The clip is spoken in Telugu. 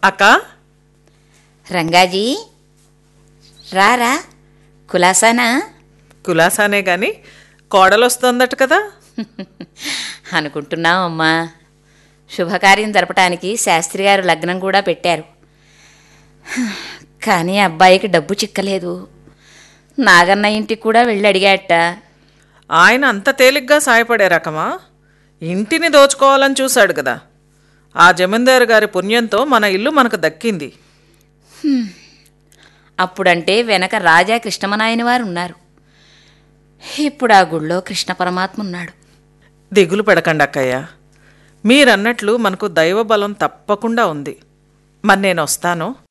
అక్క రంగాజీ రారా కులాసానా కులాసానే గాని కోడలొస్తోందట కదా అనుకుంటున్నాం అమ్మా శుభకార్యం జరపటానికి శాస్త్రి గారు లగ్నం కూడా పెట్టారు కానీ అబ్బాయికి డబ్బు చిక్కలేదు నాగన్న ఇంటికి కూడా వెళ్ళి అడిగాట ఆయన అంత తేలిగ్గా సాయపడే రకమా ఇంటిని దోచుకోవాలని చూశాడు కదా ఆ జమీందారు గారి పుణ్యంతో మన ఇల్లు మనకు దక్కింది అప్పుడంటే వెనక రాజా కృష్ణమనాయని వారు ఉన్నారు ఇప్పుడు ఆ గుళ్ళో కృష్ణ పరమాత్మ ఉన్నాడు దిగులు పెడకండి అక్కయ్య మీరన్నట్లు మనకు దైవ బలం తప్పకుండా ఉంది మరి నేను వస్తాను